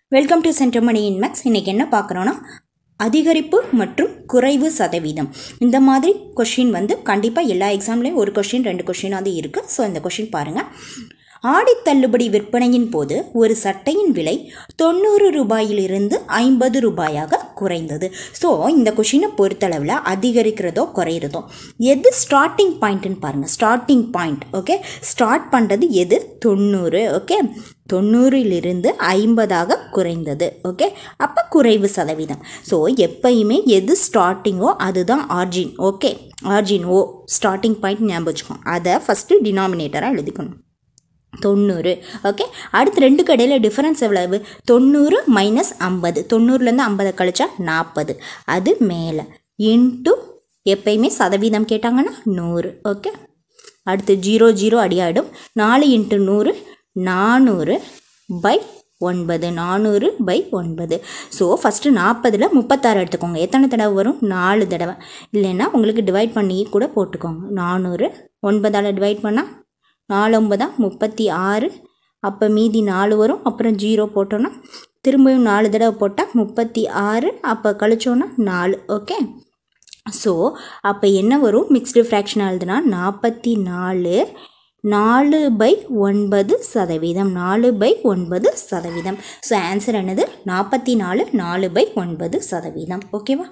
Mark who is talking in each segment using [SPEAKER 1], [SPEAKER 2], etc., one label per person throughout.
[SPEAKER 1] welcome to சென்டர்மணி இன்மேக்ஸ் இன்றைக்கி என்ன பார்க்குறோன்னா அதிகரிப்பு மற்றும் குறைவு சதவீதம் இந்த மாதிரி கொஷின் வந்து கண்டிப்பாக எல்லா எக்ஸாம்லேயும் ஒரு கொஷின் ரெண்டு கொஷினாவது இருக்குது ஸோ இந்த கொஷின் பாருங்கள் ஆடி தள்ளுபடி விற்பனையின் போது ஒரு சட்டையின் விலை தொண்ணூறு ரூபாயிலிருந்து ஐம்பது ரூபாயாக குறைந்தது ஸோ இந்த கொஷினை பொறுத்தளவில் அதிகரிக்கிறதோ குறையிறதோ எது ஸ்டார்டிங் பாயிண்ட்டுன்னு பாருங்கள் ஸ்டார்டிங் பாயிண்ட் ஓகே ஸ்டார்ட் பண்ணுறது எது தொண்ணூறு ஓகே தொண்ணூறிலிருந்து ஐம்பதாக குறைந்தது ஓகே அப்போ குறைவு சதவீதம் ஸோ எப்பயுமே எது ஸ்டார்டிங்கோ அதுதான் origin okay origin or starting point ஞாபகம் வச்சுக்கோங்க அதை ஃபஸ்ட்டு டினாமினேட்டராக எழுதிக்கணும் தொண்ணூறு ஓகே அடுத்து ரெண்டு கடையில் டிஃப்ரென்ஸ் எவ்வளவு தொண்ணூறு மைனஸ் ஐம்பது தொண்ணூறுலேருந்து ஐம்பதை கழிச்சா நாற்பது அது மேலே இன்ட்டு எப்பயுமே சதவீதம் கேட்டாங்கன்னா நூறு ஓகே அடுத்து ஜீரோ ஜீரோ அடியாயிடும் நாலு இன்ட்டு நூறு நானூறு பை ஒன்பது நானூறு பை ஒன்பது ஸோ ஃபஸ்ட்டு நாற்பதில் முப்பத்தாறு எடுத்துக்கோங்க எத்தனை தடவை வரும் நாலு தடவை இல்லைன்னா உங்களுக்கு டிவைட் பண்ணி கூட போட்டுக்கோங்க நானூறு ஒன்பதால் டிவைட் பண்ணால் நாலு ஒன்பதா முப்பத்தி ஆறு அப்போ மீதி நாலு வரும் அப்புறம் ஜீரோ போட்டோன்னா திரும்பியும் நாலு தடவை போட்டால் முப்பத்தி ஆறு அப்போ கழிச்சோன்னா நாலு ஓகே ஸோ அப்போ என்ன வரும் மிக்ஸ்டு ஃப்ராக்ஷன் எழுதுனா நாற்பத்தி நாலு நாலு பை ஒன்பது சதவீதம் நாலு பை ஒன்பது சதவீதம் ஸோ ஆன்சர் என்னது நாற்பத்தி நாலு நாலு பை ஒன்பது சதவீதம் ஓகேவா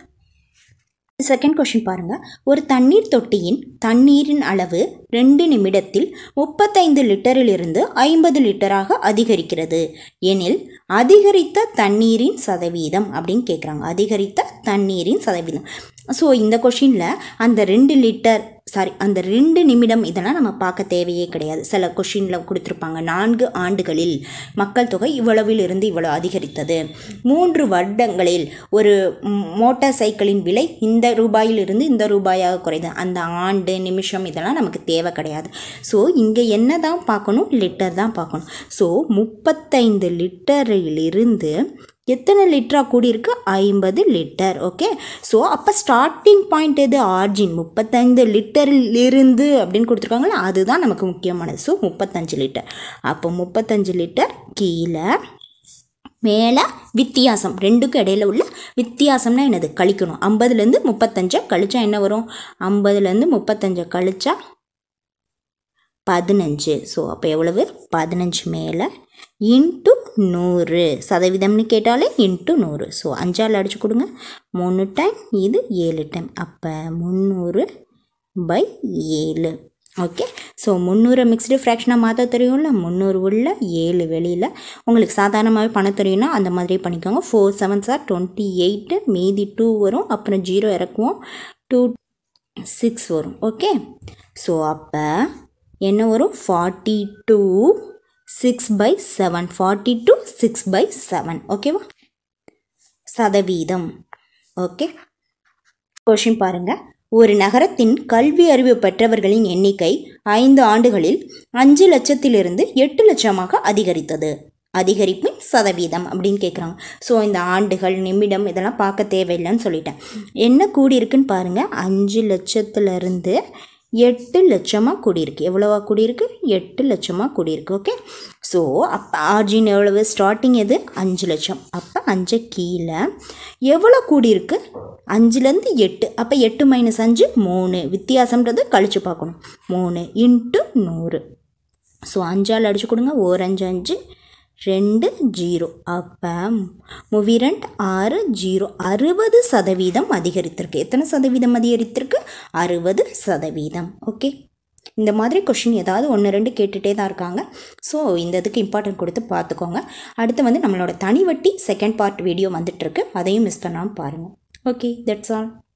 [SPEAKER 1] செகண்ட் கொஷின் பாருங்கள் ஒரு தண்ணீர் தொட்டியின் தண்ணீரின் அளவு ரெண்டு நிமிடத்தில் முப்பத்தைந்து லிட்டரிலிருந்து ஐம்பது லிட்டராக அதிகரிக்கிறது எனில் அதிகரித்த தண்ணீரின் சதவீதம் அப்படின்னு கேட்குறாங்க அதிகரித்த தண்ணீரின் சதவீதம் ஸோ இந்த கொஷினில் அந்த ரெண்டு லிட்டர் சாரி அந்த ரெண்டு நிமிடம் இதெல்லாம் நம்ம பார்க்க தேவையே கிடையாது சில கொஷினில் கொடுத்துருப்பாங்க நான்கு ஆண்டுகளில் மக்கள் தொகை இவ்வளவில் இருந்து இவ்வளோ அதிகரித்தது மூன்று வருடங்களில் ஒரு மோட்டார் சைக்கிளின் விலை இந்த ரூபாயிலிருந்து இந்த ரூபாயாக குறையுது அந்த ஆண்டு நிமிஷம் இதெல்லாம் நமக்கு தேவை கிடையாது ஸோ இங்கே என்ன தான் பார்க்கணும் லிட்டர் தான் பார்க்கணும் ஸோ முப்பத்தைந்து லிட்டரிலிருந்து எத்தனை லிட்டராக கூடியிருக்கு ஐம்பது லிட்டர் ஓகே ஸோ அப்போ ஸ்டார்டிங் பாயிண்ட் எது ஆர்ஜின் முப்பத்தைந்து லிட்டரிலிருந்து அப்படின்னு கொடுத்துருக்காங்களா அதுதான் நமக்கு முக்கியமானது ஸோ முப்பத்தஞ்சு லிட்டர் அப்போ முப்பத்தஞ்சு லிட்டர் கீழே மேலே வித்தியாசம் ரெண்டுக்கும் இடையில உள்ள வித்தியாசம்னா என்னது கழிக்கணும் ஐம்பதுலேருந்து முப்பத்தஞ்சை கழிச்சா என்ன வரும் ஐம்பதுலேருந்து முப்பத்தஞ்சை கழிச்சா பதினஞ்சு ஸோ அப்போ எவ்வளவு பதினஞ்சு மேலே இன்ட்டு நூறு சதவீதம்னு கேட்டாலே இன்ட்டு நூறு ஸோ அஞ்சால் அடிச்சு கொடுங்க மூணு டைம் இது ஏழு டைம் அப்போ முந்நூறு பை ஏழு ஓகே ஸோ முந்நூறு மிக்ஸ்டு ஃப்ராக்ஷனாக மாற்ற தெரியும்ல முந்நூறு உள்ள ஏழு வெளியில் உங்களுக்கு சாதாரணமாகவே பண்ண தெரியும்னா அந்த மாதிரி பண்ணிக்கோங்க four seven sir twenty eight மீதி டூ வரும் அப்புறம் ஜீரோ இறக்குவோம் டூ சிக்ஸ் வரும் ஓகே ஸோ அப்போ என்ன வரும் forty two six by seven forty two six by seven ஓகேவா சதவீதம் ஓகே கொஷின் பாருங்கள் ஒரு நகரத்தின் கல்வி அறிவு பெற்றவர்களின் எண்ணிக்கை ஐந்து ஆண்டுகளில் அஞ்சு லட்சத்திலிருந்து எட்டு லட்சமாக அதிகரித்தது அதிகரிப்பின் சதவீதம் அப்படின்னு கேட்குறாங்க ஸோ இந்த ஆண்டுகள் நிமிடம் இதெல்லாம் பார்க்க தேவையில்லைன்னு சொல்லிட்டேன் என்ன கூடியிருக்குன்னு பாருங்கள் அஞ்சு லட்சத்துலேருந்து எட்டு லட்சமாக கூடியிருக்கு எவ்வளோவா கூடியிருக்கு எட்டு லட்சமாக கூடியிருக்கு ஓகே ஸோ அப்போ ஆர்ஜின் எவ்வளவு ஸ்டார்டிங் எது அஞ்சு லட்சம் அப்போ அஞ்சு கீழே எவ்வளோ கூடியிருக்கு அஞ்சுலேருந்து எட்டு அப்போ எட்டு மைனஸ் அஞ்சு மூணு வித்தியாசம்ன்றது கழித்து பார்க்கணும் மூணு இன்ட்டு நூறு ஸோ அஞ்சால் அடிச்சு கொடுங்க ஓர் அஞ்சு அஞ்சு ரெண்டு ஜீரோ அப்போ மூவிரண்ட் ஆறு ஜீரோ அறுபது சதவீதம் அதிகரித்திருக்கு எத்தனை சதவீதம் அதிகரித்திருக்கு அறுபது சதவீதம் ஓகே இந்த மாதிரி கொஷின் ஏதாவது ஒன்று ரெண்டு கேட்டுகிட்டே தான் இருக்காங்க ஸோ இந்த இதுக்கு இம்பார்ட்டன்ட் கொடுத்து பார்த்துக்கோங்க அடுத்து வந்து நம்மளோட தனி வட்டி செகண்ட் பார்ட் வீடியோ வந்துட்டுருக்கு அதையும் மிஸ் பண்ணாமல் பாருங்கள் ஓகே தட்ஸ் ஆல்